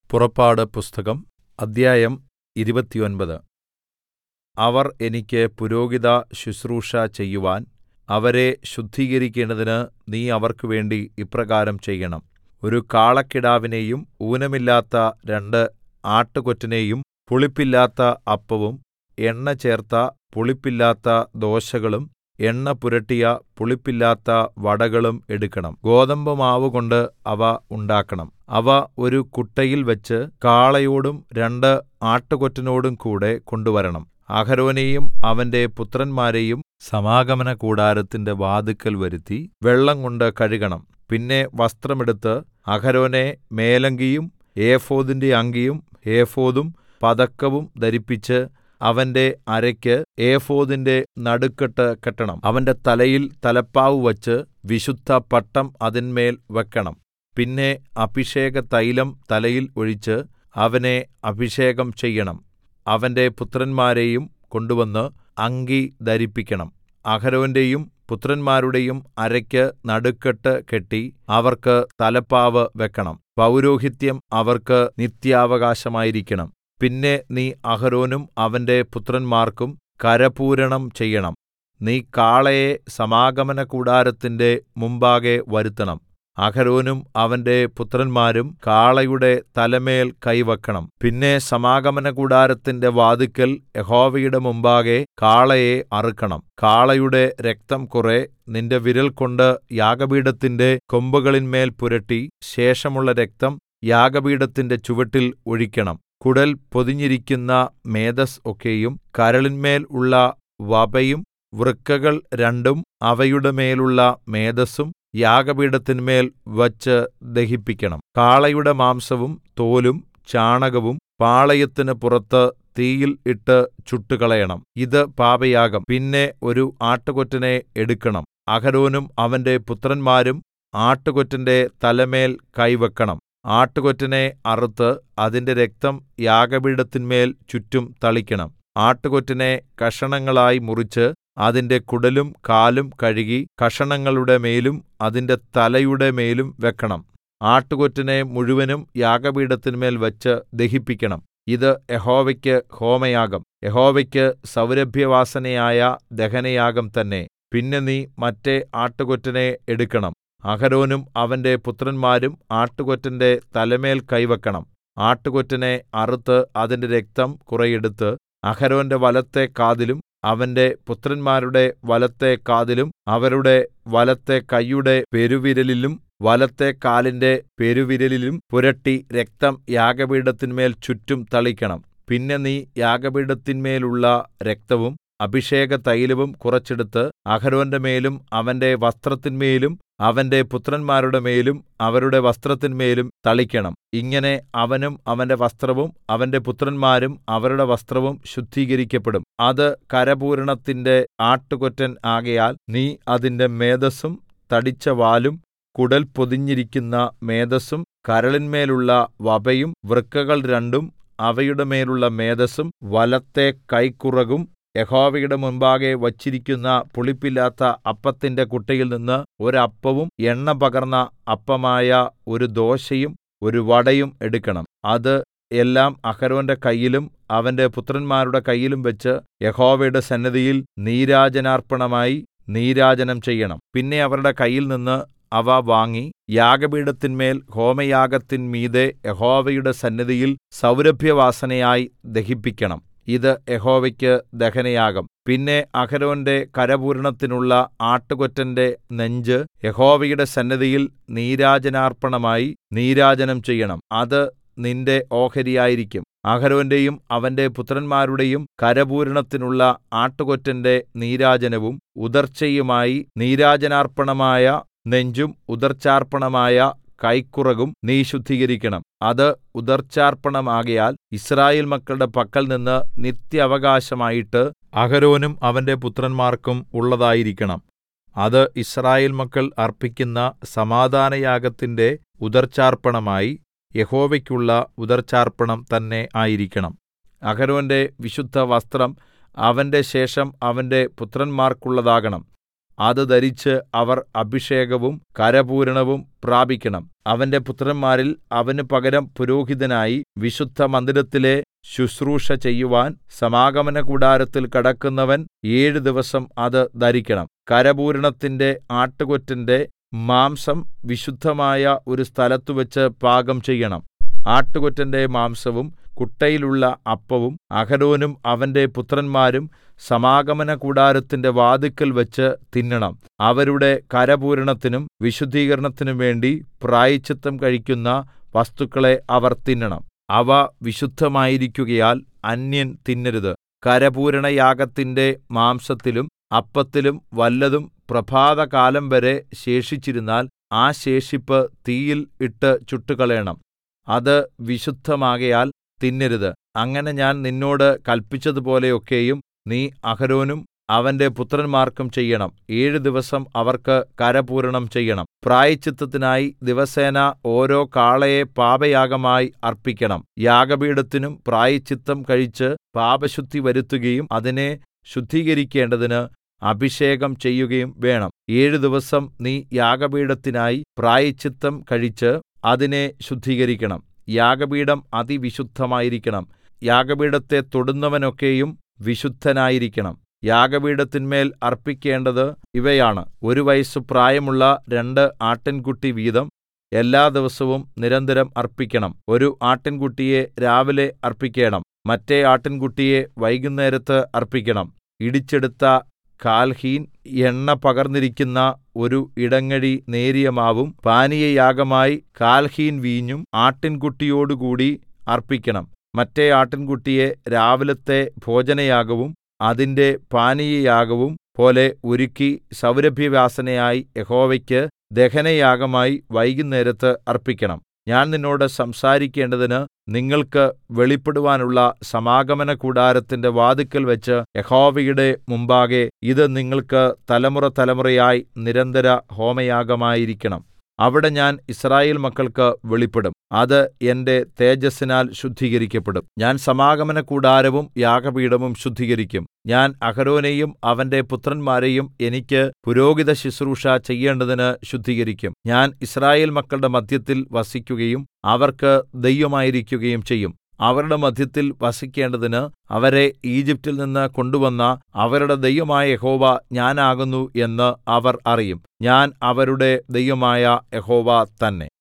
പുറപ്പാട് പുസ്തകം അദ്ധ്യായം ഇരുപത്തൊമ്പത് അവർ എനിക്ക് പുരോഹിത ശുശ്രൂഷ ചെയ്യുവാൻ അവരെ ശുദ്ധീകരിക്കേണ്ടതിന് നീ അവർക്ക് വേണ്ടി ഇപ്രകാരം ചെയ്യണം ഒരു കാളക്കിടാവിനെയും ഊനമില്ലാത്ത രണ്ട് ആട്ടുകൊറ്റനെയും പുളിപ്പില്ലാത്ത അപ്പവും എണ്ണ ചേർത്ത പുളിപ്പില്ലാത്ത ദോശകളും എണ്ണ പുരട്ടിയ പുളിപ്പില്ലാത്ത വടകളും എടുക്കണം ഗോതമ്പുമാവുകൊണ്ട് അവ ഉണ്ടാക്കണം അവ ഒരു കുട്ടയിൽ വെച്ച് കാളയോടും രണ്ട് ആട്ടുകൊറ്റനോടും കൂടെ കൊണ്ടുവരണം അഹരോനെയും അവന്റെ പുത്രന്മാരെയും സമാഗമനകൂടാരത്തിന്റെ വാതിൽക്കൽ വരുത്തി വെള്ളംകൊണ്ട് കഴുകണം പിന്നെ വസ്ത്രം എടുത്ത് അഹരോനെ മേലങ്കിയും ഏഫോദിന്റെ അങ്കിയും ഏഫോദും പതക്കവും ധരിപ്പിച്ച് അവന്റെ അരയ്ക്ക് ഏഫോദിന്റെ നടുക്കെട്ട് കെട്ടണം അവന്റെ തലയിൽ തലപ്പാവ് വച്ച് വിശുദ്ധപട്ടം അതിന്മേൽ വെക്കണം പിന്നെ അഭിഷേകതൈലം തലയിൽ ഒഴിച്ച് അവനെ അഭിഷേകം ചെയ്യണം അവന്റെ പുത്രന്മാരെയും കൊണ്ടുവന്ന് അങ്കി ധരിപ്പിക്കണം അഹരോന്റെയും പുത്രന്മാരുടെയും അരയ്ക്ക് നടുക്കെട്ട് കെട്ടി അവർക്ക് തലപ്പാവ് വെക്കണം പൗരോഹിത്യം അവർക്ക് നിത്യാവകാശമായിരിക്കണം പിന്നെ നീ അഹരോനും അവന്റെ പുത്രന്മാർക്കും കരപൂരണം ചെയ്യണം നീ കാളയെ സമാഗമനകൂടാരത്തിന്റെ മുമ്പാകെ വരുത്തണം അഹരോനും അവന്റെ പുത്രന്മാരും കാളയുടെ തലമേൽ കൈവക്കണം പിന്നെ സമാഗമനകൂടാരത്തിന്റെ വാതിൽക്കൽ യഹോവയുടെ മുമ്പാകെ കാളയെ അറുക്കണം കാളയുടെ രക്തം കുറെ നിന്റെ വിരൽ കൊണ്ട് യാഗപീഠത്തിന്റെ കൊമ്പുകളിന്മേൽ പുരട്ടി ശേഷമുള്ള രക്തം യാഗപീഠത്തിന്റെ ചുവട്ടിൽ ഒഴിക്കണം കുടൽ പൊതിഞ്ഞിരിക്കുന്ന മേദസ്സ് ഒക്കെയും കരളിന്മേൽ ഉള്ള വപയും വൃക്കകൾ രണ്ടും അവയുടെ മേലുള്ള മേദസ്സും യാഗപീഠത്തിന്മേൽ വച്ച് ദഹിപ്പിക്കണം കാളയുടെ മാംസവും തോലും ചാണകവും പാളയത്തിന് പുറത്ത് തീയിൽ ഇട്ട് ചുട്ടുകളയണം ഇത് പാപയാഗം പിന്നെ ഒരു ആട്ടുകൊറ്റനെ എടുക്കണം അഹരോനും അവന്റെ പുത്രന്മാരും ആട്ടുകൊറ്റന്റെ തലമേൽ കൈവക്കണം ആട്ടുകൊറ്റനെ അറുത്ത് അതിന്റെ രക്തം യാഗപീഠത്തിന്മേൽ ചുറ്റും തളിക്കണം ആട്ടുകൊറ്റനെ കഷണങ്ങളായി മുറിച്ച് അതിന്റെ കുടലും കാലും കഴുകി കഷണങ്ങളുടെ മേലും അതിന്റെ തലയുടെ മേലും വെക്കണം ആട്ടുകൊറ്റനെ മുഴുവനും യാഗപീഠത്തിന്മേൽ വച്ച് ദഹിപ്പിക്കണം ഇത് യഹോവയ്ക്ക് ഹോമയാഗം യഹോവയ്ക്ക് സൗരഭ്യവാസനയായ ദഹനയാഗം തന്നെ പിന്നെ നീ മറ്റേ ആട്ടുകൊറ്റനെ എടുക്കണം അഹരോനും അവന്റെ പുത്രന്മാരും ആട്ടുകൊറ്റന്റെ തലമേൽ കൈവക്കണം ആട്ടുകൊറ്റനെ അറുത്ത് അതിന്റെ രക്തം കുറെ എടുത്ത് അഹരോന്റെ വലത്തെ കാതിലും അവന്റെ പുത്രന്മാരുടെ വലത്തെ കാതിലും അവരുടെ വലത്തെ കൈയുടെ പെരുവിരലിലും വലത്തെ കാലിന്റെ പെരുവിരലിലും പുരട്ടി രക്തം യാഗപീഠത്തിന്മേൽ ചുറ്റും തളിക്കണം പിന്നെ നീ യാഗപീഠത്തിന്മേലുള്ള രക്തവും അഭിഷേകതൈലവും കുറച്ചെടുത്ത് അഹരോന്റെ മേലും അവന്റെ വസ്ത്രത്തിന്മേലും അവന്റെ പുത്രന്മാരുടെ മേലും അവരുടെ വസ്ത്രത്തിന്മേലും തളിക്കണം ഇങ്ങനെ അവനും അവന്റെ വസ്ത്രവും അവന്റെ പുത്രന്മാരും അവരുടെ വസ്ത്രവും ശുദ്ധീകരിക്കപ്പെടും അത് കരപൂരണത്തിന്റെ ആട്ടുകൊറ്റൻ ആകയാൽ നീ അതിന്റെ മേദസ്സും തടിച്ച വാലും കുടൽ പൊതിഞ്ഞിരിക്കുന്ന മേദസ്സും കരളിന്മേലുള്ള വപയും വൃക്കകൾ രണ്ടും അവയുടെ മേലുള്ള മേദസ്സും വലത്തെ കൈക്കുറകും യഹോവയുടെ മുമ്പാകെ വച്ചിരിക്കുന്ന പുളിപ്പില്ലാത്ത അപ്പത്തിന്റെ കുട്ടയിൽ നിന്ന് ഒരപ്പവും എണ്ണ പകർന്ന അപ്പമായ ഒരു ദോശയും ഒരു വടയും എടുക്കണം അത് എല്ലാം അഹരോന്റെ കയ്യിലും അവന്റെ പുത്രന്മാരുടെ കയ്യിലും വെച്ച് യഹോവയുടെ സന്നിധിയിൽ നീരാജനാർപ്പണമായി നീരാജനം ചെയ്യണം പിന്നെ അവരുടെ കയ്യിൽ നിന്ന് അവ വാങ്ങി യാഗപീഠത്തിന്മേൽ ഹോമയാഗത്തിന്മീതെ യഹോവയുടെ സന്നിധിയിൽ സൗരഭ്യവാസനയായി ദഹിപ്പിക്കണം ഇത് യഹോവയ്ക്ക് ദഹനയാഗം പിന്നെ അഹരോന്റെ കരപൂരണത്തിനുള്ള ആട്ടുകൊറ്റന്റെ നെഞ്ച് യഹോവയുടെ സന്നിധിയിൽ നീരാജനാർപ്പണമായി നീരാജനം ചെയ്യണം അത് നിന്റെ ഓഹരിയായിരിക്കും അഹരോന്റെയും അവന്റെ പുത്രന്മാരുടെയും കരപൂരണത്തിനുള്ള ആട്ടുകൊറ്റന്റെ നീരാജനവും ഉദർച്ചയുമായി നീരാജനാർപ്പണമായ നെഞ്ചും ഉദർച്ചാർപ്പണമായ കൈക്കുറകും നീ ശുദ്ധീകരിക്കണം അത് ഉദർച്ചാർപ്പണമാകയാൽ യിസ്രായേൽ മക്കളുടെ പക്കൽ നിന്ന് നിത്യാവകാശമായിട്ട് അഹരോനും അവന്റെ പുത്രന്മാർക്കും ഉള്ളതായിരിക്കണം അത് യിസ്രായേൽ മക്കൾ അർപ്പിക്കുന്ന സമാധാനയാഗത്തിന്റെ ഉദർച്ചാർപ്പണമായി യഹോവയ്ക്കുള്ള ഉദർച്ചാർപ്പണം തന്നെ ആയിരിക്കണം അഹരോന്റെ വിശുദ്ധ വസ്ത്രം അവന്റെ ശേഷം അവന്റെ പുത്രന്മാർക്കുള്ളതാകണം അത് ധരിച്ച് അവർ അഭിഷേകവും കരപൂരണവും പ്രാപിക്കണം അവന്റെ പുത്രന്മാരിൽ അവന് പകരം പുരോഹിതനായി വിശുദ്ധമന്ദിരത്തിലെ ശുശ്രൂഷ ചെയ്യുവാൻ സമാഗമനകൂടാരത്തിൽ കടക്കുന്നവൻ ഏഴു ദിവസം അത് ധരിക്കണം കരപൂരണത്തിന്റെ ആട്ടുകൊറ്റന്റെ മാംസം വിശുദ്ധമായ ഒരു സ്ഥലത്തുവച്ച് പാകം ചെയ്യണം ആട്ടുകൊറ്റന്റെ മാംസവും കുട്ടയിലുള്ള അപ്പവും അഹരോനും അവന്റെ പുത്രന്മാരും സമാഗമനകൂടാരത്തിന്റെ വാതിൽക്കൽ വെച്ച് തിന്നണം അവരുടെ കരപൂരണത്തിനും വിശുദ്ധീകരണത്തിനും വേണ്ടി പ്രായശ്ചിത്തം കഴിക്കുന്ന വസ്തുക്കളെ അവർ തിന്നണം അവ വിശുദ്ധമായിരിക്കുകയാൽ അന്യൻ തിന്നരുത് കരപൂരണയാഗത്തിന്റെ മാംസത്തിലും അപ്പത്തിലും വല്ലതും പ്രഭാതകാലം വരെ ശേഷിച്ചിരുന്നാൽ ആ ശേഷിപ്പ് തീയിൽ ഇട്ട് ചുട്ടുകളയണം അത് വിശുദ്ധമാകയാൽ തിന്നരുത് അങ്ങനെ ഞാൻ നിന്നോട് കല്പിച്ചതുപോലെയൊക്കെയും നീ അഹരോനും അവന്റെ പുത്രന്മാർക്കും ചെയ്യണം ഏഴു ദിവസം അവർക്ക് കരപൂരണം ചെയ്യണം പ്രായശ്ചിത്തത്തിനായി ദിവസേന ഓരോ കാളയെ പാപയാഗമായി അർപ്പിക്കണം യാഗപീഠത്തിനും പ്രായശ്ചിത്തം കഴിച്ച് പാപശുദ്ധി വരുത്തുകയും അതിനെ ശുദ്ധീകരിക്കേണ്ടതിന് അഭിഷേകം ചെയ്യുകയും വേണം ഏഴു ദിവസം നീ യാഗപീഠത്തിനായി പ്രായശ്ചിത്തം കഴിച്ച് അതിനെ ശുദ്ധീകരിക്കണം യാഗപീഠം അതിവിശുദ്ധമായിരിക്കണം യാഗപീഠത്തെ തൊടുന്നവനൊക്കെയും വിശുദ്ധനായിരിക്കണം യാഗപീഠത്തിന്മേൽ അർപ്പിക്കേണ്ടത് ഇവയാണ് ഒരു വയസ്സു പ്രായമുള്ള രണ്ട് ആട്ടിൻകുട്ടി വീതം എല്ലാ ദിവസവും നിരന്തരം അർപ്പിക്കണം ഒരു ആട്ടിൻകുട്ടിയെ രാവിലെ അർപ്പിക്കേണം മറ്റേ ആട്ടിൻകുട്ടിയെ വൈകുന്നേരത്ത് അർപ്പിക്കണം ഇടിച്ചെടുത്ത കാൽഹീൻ എണ്ണ പകർന്നിരിക്കുന്ന ഒരു ഇടങ്ങഴി നേരിയ മാവും പാനീയയാഗമായി കാൽഹീൻ വീഞ്ഞും ആട്ടിൻകുട്ടിയോടുകൂടി അർപ്പിക്കണം മറ്റേ ആട്ടിൻകുട്ടിയെ രാവിലത്തെ ഭോജനയാഗവും അതിന്റെ പാനീയയാഗവും പോലെ ഒരുക്കി സൗരഭ്യവാസനയായി യഹോവയ്ക്ക് ദഹനയാഗമായി വൈകുന്നേരത്ത് അർപ്പിക്കണം ഞാൻ നിന്നോട് സംസാരിക്കേണ്ടതിന് നിങ്ങൾക്ക് വെളിപ്പെടുവാനുള്ള സമാഗമന കൂടാരത്തിന്റെ വാതിൽക്കൽ വെച്ച് യഹോവയുടെ മുമ്പാകെ ഇത് നിങ്ങൾക്ക് തലമുറ തലമുറയായി നിരന്തര ഹോമയാഗമായിരിക്കണം അവിടെ ഞാൻ യിസ്രായേൽ മക്കൾക്ക് വെളിപ്പെടും അത് എന്റെ തേജസ്സിനാൽ ശുദ്ധീകരിക്കപ്പെടും ഞാൻ സമാഗമന കൂടാരവും യാഗപീഠവും ശുദ്ധീകരിക്കും ഞാൻ അഹരോനെയും അവന്റെ പുത്രന്മാരെയും എനിക്ക് പുരോഹിത ശുശ്രൂഷ ചെയ്യേണ്ടതിന് ശുദ്ധീകരിക്കും ഞാൻ യിസ്രായേൽ മക്കളുടെ മദ്ധ്യത്തിൽ വസിക്കുകയും അവർക്ക് ദൈവമായിരിക്കുകയും ചെയ്യും അവരുടെ മദ്ധ്യത്തിൽ വസിക്കേണ്ടതിന് അവരെ ഈജിപ്റ്റിൽ നിന്ന് കൊണ്ടുവന്ന അവരുടെ ദൈവമായ യഹോവ ഞാനാകുന്നു എന്ന് അവർ അറിയും ഞാൻ അവരുടെ ദൈവമായ യഹോവ തന്നെ